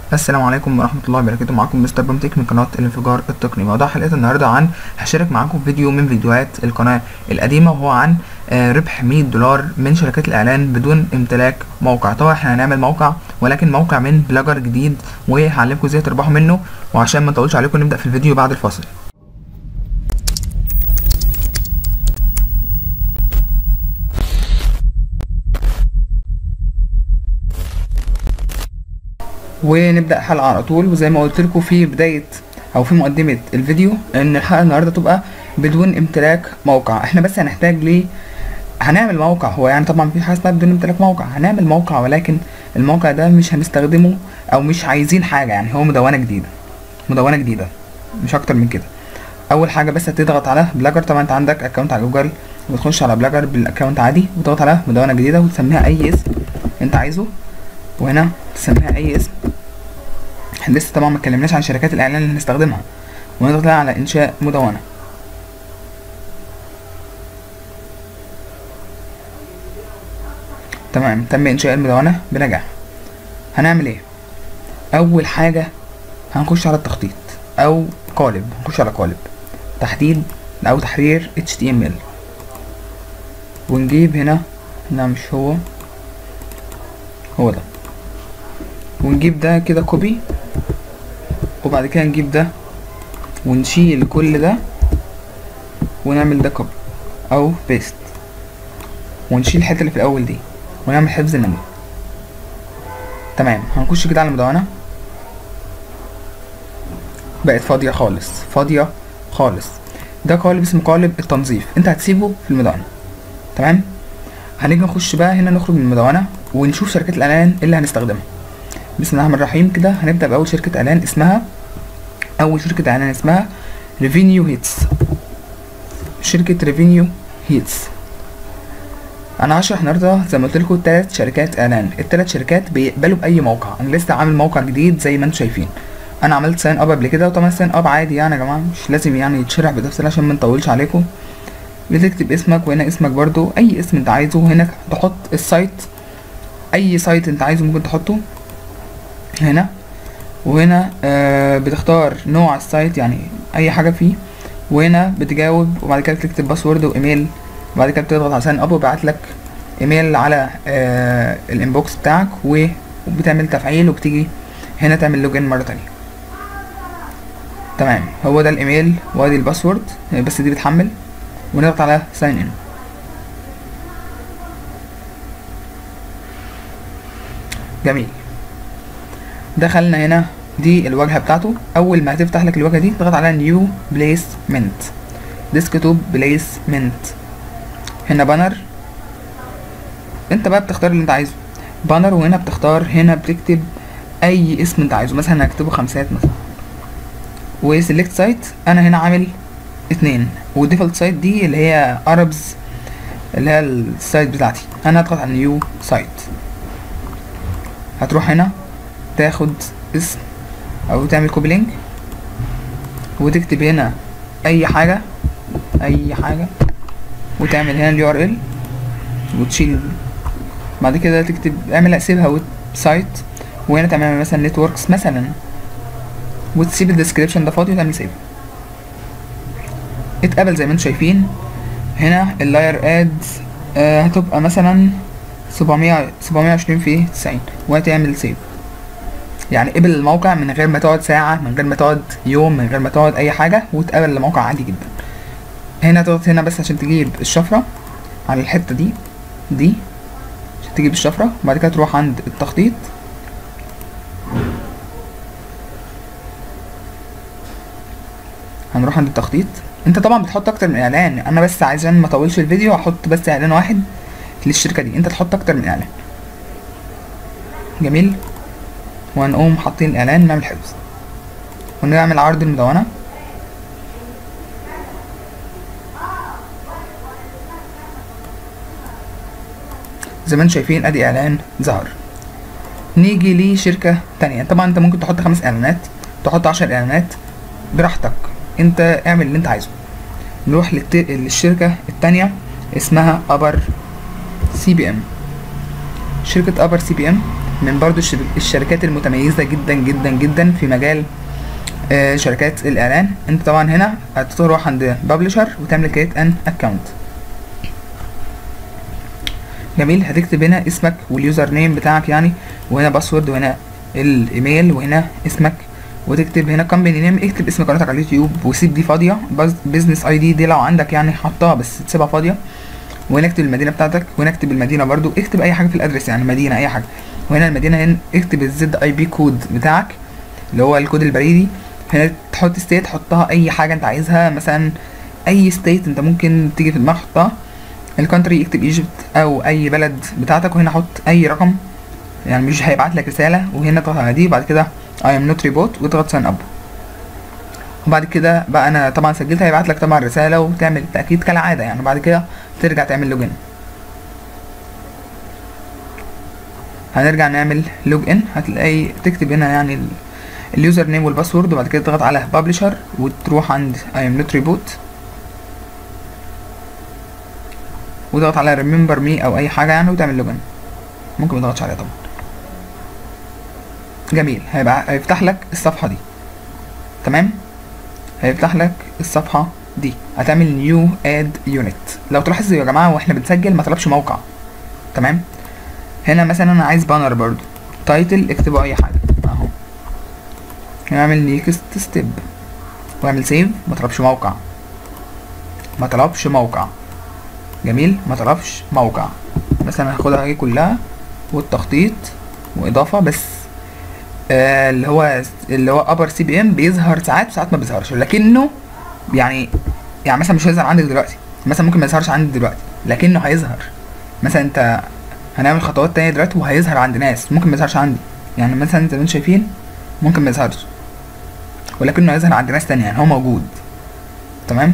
السلام عليكم ورحمة الله وبركاته معاكم مستر بومتك من قناة الانفجار التقني موضوع حلقة النهاردة عن هشارك معاكم فيديو من فيديوهات القناة القديمة وهو عن آه، ربح 100 دولار من شركات الإعلان بدون امتلاك موقع طبعا احنا هنعمل موقع ولكن موقع من بلوجر جديد وهعلمكم ازاي تربحوا منه وعشان ما نطولش عليكم نبدأ في الفيديو بعد الفاصل ونبدا الحلقه على طول وزي ما قلت لكم في بدايه او في مقدمه الفيديو ان الحلقه النهارده تبقى بدون امتلاك موقع احنا بس هنحتاج ليه هنعمل موقع هو يعني طبعا في حاجه اسمها بدون امتلاك موقع هنعمل موقع ولكن الموقع ده مش هنستخدمه او مش عايزين حاجه يعني هو مدونه جديده مدونه جديده مش اكتر من كده اول حاجه بس هتضغط على بلاجر طبعا انت عندك اكونت على جوجل وتخش على بلاجر بالاكونت عادي وتضغط على مدونه جديده وتسميها اي اسم انت عايزه وهنا تسميها اي اسم احنا لسه طبعا ما اتكلمناش عن شركات الاعلان اللي هنستخدمها ونضغط على انشاء مدونه تمام تم انشاء المدونه بنجاح هنعمل ايه اول حاجه هنخش على التخطيط او قالب هنخش على قالب تحديد او تحرير HTML ونجيب هنا لا مش هو هو ده ونجيب ده كده كوبي وبعد كده نجيب ده ونشيل كل ده ونعمل ده كوبي او بيست ونشيل الحته اللي في الاول دي ونعمل حفظ المنيو تمام هنخش كده على المدونة بقت فاضية خالص فاضية خالص ده قالب اسمه قالب التنظيف انت هتسيبه في المدونة تمام هنيجي نخش بقى هنا نخرج من المدونة ونشوف شركات الاعلان اللي هنستخدمها بسم الله الرحمن الرحيم كده هنبدأ بأول شركة اعلان اسمها أول شركة اعلان اسمها ريفينيو هيتس شركة ريفينيو هيتس انا هشرح النهارده زي ما قلت لكم تلات شركات اعلان التلات شركات بيقبلوا باي موقع انا لسه عامل موقع جديد زي ما انتم شايفين انا عملت ساين اب قبل كده وطبعا ساين اب عادي يعني يا جماعه مش لازم يعني يتشرح بتفصيل عشان ما نطولش عليكم بتكتب اسمك وهنا اسمك برضو اي اسم انت عايزه هنا تحط السايت اي سايت انت عايزه ممكن تحطه هنا وهنا آه بتختار نوع السايت يعني اي حاجه فيه وهنا بتجاوب وبعد كده تكتب باسورد وايميل وبعد كده بتضغط على ساين اب وبعت لك ايميل على آه الانبوكس بتاعك وبتعمل تفعيل وبتيجي هنا تعمل لوجين مره تانية تمام هو ده الايميل وادي الباسورد بس دي بتحمل ونضغط على ساين ان جميل دخلنا هنا دي الواجهه بتاعته اول ما هتفتح لك الواجهه دي تضغط على نيو بليسمنت ديسكتوب بليسمنت هنا بانر انت بقى بتختار اللي انت عايزه بانر وهنا بتختار هنا بتكتب اي اسم انت عايزه مثلا هكتبه خمسات مثلا وسيلكت سايت انا هنا عامل اتنين والديفولت سايت دي اللي هي اربز اللي هي السايت بتاعتي انا هضغط على نيو سايت هتروح هنا تاخد اسم او تعمل كوبي لينك وتكتب هنا اي حاجه اي حاجه وتعمل هنا اليو ار ال وتشيل بعد كده تكتب اعمل سيبها ويب سايت وهنا تعمل مثلا نتوركس مثلا وتسيب الديسكريبشن ده فاضي وتعمل سيف اتقبل زي ما انتم شايفين هنا اللاير اد آه هتبقى مثلا سبعمية سبعمية وعشرين في تسعين وهتعمل سيف يعني قبل الموقع من غير ما تقعد ساعة من غير ما تقعد يوم من غير ما تقعد أي حاجة وتقبل الموقع عادي جدا هنا تضغط هنا بس عشان تجيب الشفرة على الحتة دي دي عشان تجيب الشفرة وبعد كده تروح عند التخطيط هنروح عند التخطيط انت طبعا بتحط اكتر من اعلان انا بس عشان ما اطولش الفيديو هحط بس اعلان واحد للشركة دي انت تحط اكتر من اعلان جميل وهنقوم حاطين الاعلان نعمل حفظ ونعمل عرض المدونة زي ما انتم شايفين ادي اعلان ظهر نيجي لشركة تانية طبعا انت ممكن تحط خمس اعلانات تحط عشر اعلانات براحتك انت اعمل اللي انت عايزه نروح للت... للشركة التانية اسمها ابر سي بي ام شركة ابر سي بي ام من برضو الشر- الشركات المتميزه جدا جدا جدا في مجال آه، شركات الاعلان انت طبعا هنا هتروح عند بابلشر وتعمل كريت ان اكونت جميل هتكتب هنا اسمك واليوزر نيم بتاعك يعني وهنا باسورد وهنا الايميل وهنا اسمك وتكتب هنا كومباني نيم اكتب اسم قناتك على اليوتيوب وسيب دي فاضيه بزنس اي دي دي لو عندك يعني حطها بس تسيبها فاضيه وهنا اكتب المدينه بتاعتك وهنا اكتب المدينه برضو اكتب اي حاجه في الادرس يعني مدينه اي حاجه وهنا المدينه هنا اكتب الزد اي بي كود بتاعك اللي هو الكود البريدي هنا تحط ستيت حطها اي حاجه انت عايزها مثلا اي ستيت انت ممكن تيجي في دماغك حطها الكونتري اكتب ايجيبت او اي بلد بتاعتك وهنا حط اي رقم يعني مش هيبعت لك رساله وهنا تضغط على دي وبعد كده اي ام نوت ريبوت وتضغط ساين اب وبعد كده بقى انا طبعا سجلت هيبعت لك طبعا رساله وتعمل تاكيد كالعاده يعني بعد كده ترجع تعمل لوجن هنرجع نعمل لوج ان هتلاقي تكتب هنا يعني ال- اليوزر نيم والباسورد وبعد كده تضغط على بابلشر وتروح عند اي ام نوت ريبوت وتضغط على ريمبر مي او اي حاجه يعني وتعمل لوجن ممكن ما تضغطش عليها طبعا جميل هيبقى هيفتح لك الصفحه دي تمام هيفتح لك الصفحه دي هتعمل نيو اد يونت لو تلاحظوا يا جماعه واحنا بنسجل ما طلبش موقع تمام هنا مثلا انا عايز بانر برضو تايتل اكتبوا اي حاجه اهو نعمل نيكست ستيب واعمل سيف ما طلبش موقع ما طلبش موقع جميل ما طلبش موقع مثلا هاخدها اهي كلها والتخطيط واضافه بس آه اللي هو اللي هو ابر سي بي ام بيظهر ساعات وساعات ما بيظهرش لكنه يعني يعني مثلا مش هيظهر عندك دلوقتي مثلا ممكن ما يظهرش عندي دلوقتي لكنه هيظهر مثلا انت هنعمل خطوات تانية دلوقتي وهيظهر عند ناس ممكن ما يظهرش عندي يعني مثلا زي ما انتم شايفين ممكن ما يظهرش ولكنه هيظهر عند ناس تانية يعني هو موجود تمام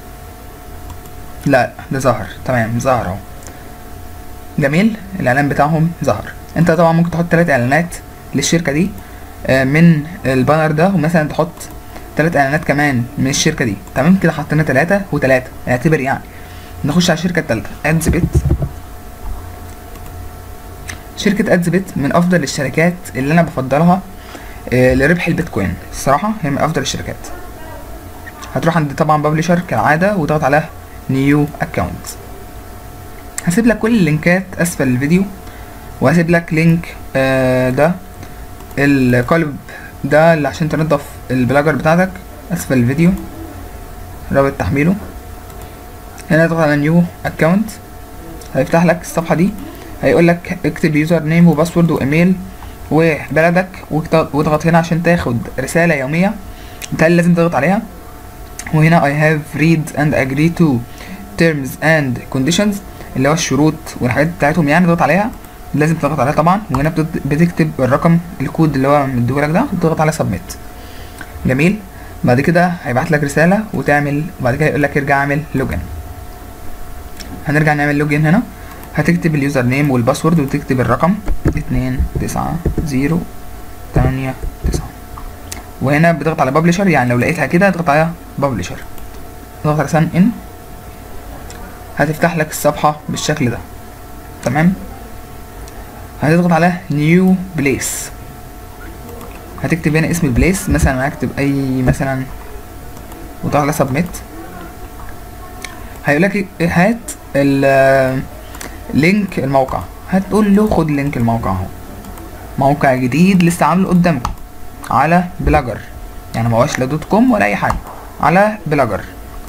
لا ده ظهر تمام ظهر اهو جميل الاعلان بتاعهم ظهر انت طبعا ممكن تحط ثلاث اعلانات للشركه دي آه، من البانر ده ومثلا تحط ثلاث اعلانات كمان من الشركه دي تمام كده حطينا ثلاثه وثلاثه اعتبر يعني نخش على الشركه الثالثه ادز بيت شركه ادز بيت من افضل الشركات اللي انا بفضلها آه، لربح البيتكوين الصراحه هي من افضل الشركات هتروح عند طبعا بابلشر كالعاده وتضغط على نيو اكونت هسيب لك كل اللينكات اسفل الفيديو وهسيب لك لينك آه ده القالب ده اللي عشان تنضف البلاجر بتاعتك اسفل الفيديو رابط تحميله هنا تضغط على نيو اكونت هيفتح لك الصفحه دي هيقول لك اكتب يوزر نيم وباسورد وايميل وبلدك وتض- واضغط هنا عشان تاخد رساله يوميه بالتالي لازم تضغط عليها وهنا I have read and agree to terms and conditions اللي هو الشروط والحاجات بتاعتهم يعني تضغط عليها لازم تضغط عليها طبعا وهنا بتت- بتكتب الرقم الكود اللي هو مديهولك ده وتضغط على submit جميل بعد كده هيبعت لك رسالة وتعمل بعد كده يقول لك ارجع اعمل لوجن هنرجع نعمل لوجن هنا هتكتب اليوزر نيم والباسورد وتكتب الرقم اتنين تسعة زيرو تمانية تسعة وهنا بتضغط على بابلشر يعني لو لقيتها كده اضغط على بابلشر اضغط على سان ان هتفتح لك الصفحة بالشكل ده تمام هتضغط على نيو بليس هتكتب هنا اسم البليس مثلا انا هكتب اي مثلا وتضغط على سبميت هيقول لك هات ال لينك الموقع هتقول له خد لينك الموقع اهو موقع جديد لسه عامله قدامكم على بلاجر يعني ما هوش لا دوت كوم ولا اي حاجه على بلاجر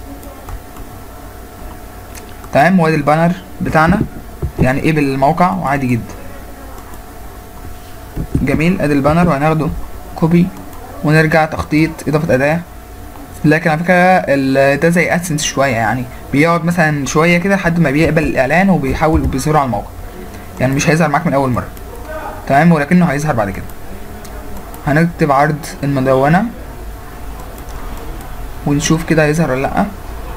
تمام وادي البانر بتاعنا يعني ايه بالموقع وعادي جدا جميل ادي البانر وهناخده كوبي ونرجع تخطيط اضافه اداه لكن على فكره ال- ده زي ادسنس شويه يعني بيقعد مثلا شويه كده لحد ما بيقبل الاعلان وبيحاول بيظهره على الموقع يعني مش هيظهر معاك من اول مره تمام ولكنه هيظهر بعد كده هنكتب عرض المدونة ونشوف كده هيظهر ولا لأ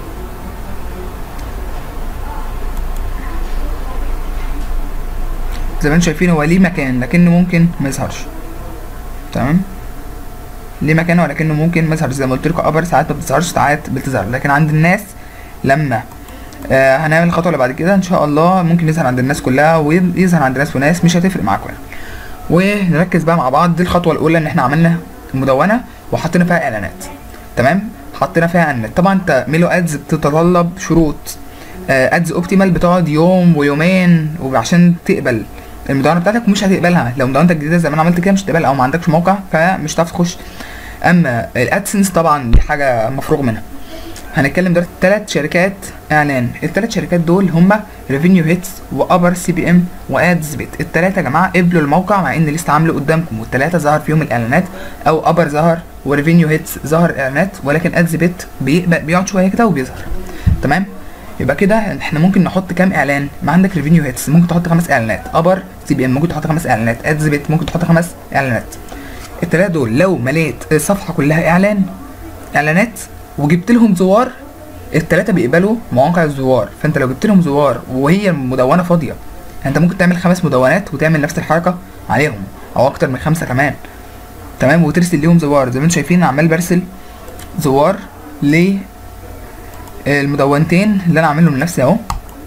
زي ما انتم شايفين هو ليه مكان لكنه ممكن ما يظهرش تمام ليه مكان ولكنه ممكن ما يظهرش زي ما قلت لكم ابر ساعات ما بتظهرش ساعات بتظهر لكن عند الناس لما آه هنعمل الخطوه اللي بعد كده ان شاء الله ممكن يظهر عند الناس كلها ويظهر عند ناس وناس مش هتفرق معاكم يعني ونركز بقى مع بعض دي الخطوه الاولى ان احنا عملنا مدونه وحطينا فيها اعلانات تمام حطينا فيها اعلانات طبعا انت ميلو ادز بتتطلب شروط ادز اوبتيمال بتقعد يوم ويومين وعشان تقبل المدونه بتاعتك مش هتقبلها لو مدونتك جديده زي ما انا عملت كده مش هتقبلها او ما عندكش موقع فمش هتعرف تخش اما الادسنس طبعا دي حاجه مفروغ منها هنتكلم دلوقتي ثلاث شركات اعلان الثلاث شركات دول هما ريفينيو هيتس وابر سي بي ام وادز بيت الثلاثه يا جماعه قبلوا الموقع مع ان لسه عامله قدامكم والثلاثه ظهر فيهم الاعلانات او ابر ظهر وريفينيو هيتس ظهر اعلانات ولكن ادز بيت بيقبل بيقعد شويه كده وبيظهر تمام يبقى كده احنا ممكن نحط كام اعلان ما عندك ريفينيو هيتس ممكن تحط خمس اعلانات ابر سي بي ام ممكن تحط خمس اعلانات ادز بيت ممكن تحط خمس اعلانات الثلاثه دول لو مليت الصفحه كلها اعلان اعلانات وجبت لهم زوار التلاتة بيقبلوا مواقع الزوار فانت لو جبت لهم زوار وهي مدونة فاضية انت ممكن تعمل خمس مدونات وتعمل نفس الحركة عليهم او اكتر من خمسة كمان تمام وترسل ليهم زوار زي ما انتم شايفين عمال برسل زوار ل المدونتين اللي انا عاملهم لنفسي اهو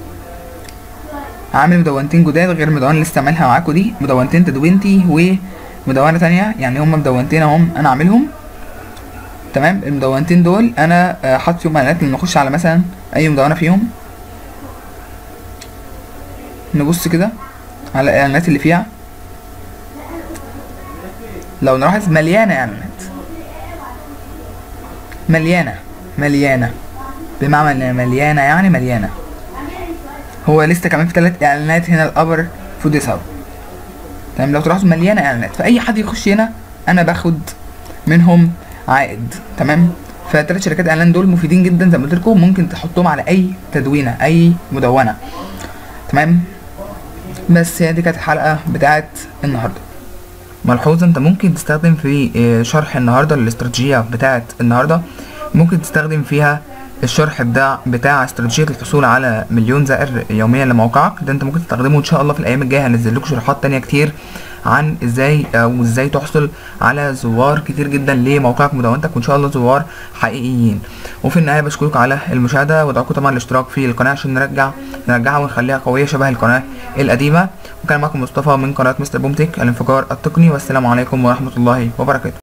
عامل مدونتين جداد غير المدونة اللي لسه عاملها معاكم دي مدونتين تدوينتي ومدونة تانية يعني هما مدونتين اهم انا عاملهم تمام المدونتين دول انا آه، حاطط فيهم اعلانات لما نخش على مثلا اي مدونه فيهم نبص كده على الاعلانات اللي فيها لو نلاحظ مليانه اعلانات مليانه مليانه بمعنى إن مليانه يعني مليانه هو لسه كمان في ثلاث اعلانات هنا الابر فود هاب تمام لو تلاحظوا مليانه اعلانات فاي حد يخش هنا انا باخد منهم عائد تمام فالتلات شركات اعلان دول مفيدين جدا زي ما قلت لكم ممكن تحطهم على اي تدوينه اي مدونه تمام بس هي دي كانت الحلقه بتاعت النهارده ملحوظة انت ممكن تستخدم في آه، شرح النهارده الاستراتيجية بتاعت النهارده ممكن تستخدم فيها الشرح بتاع بتاع استراتيجية الحصول على مليون زائر يوميا لموقعك ده انت ممكن تستخدمه ان شاء الله في الايام الجاية هنزل لكم شروحات تانية كتير عن ازاي او ازاي تحصل على زوار كتير جدا لموقعك مدونتك وان شاء الله زوار حقيقيين وفي النهايه بشكركم على المشاهده وادعوكم طبعا الاشتراك في القناه عشان نرجع نرجعها ونخليها قويه شبه القناه القديمه وكان معكم مصطفى من قناه مستر بومتك الانفجار التقني والسلام عليكم ورحمه الله وبركاته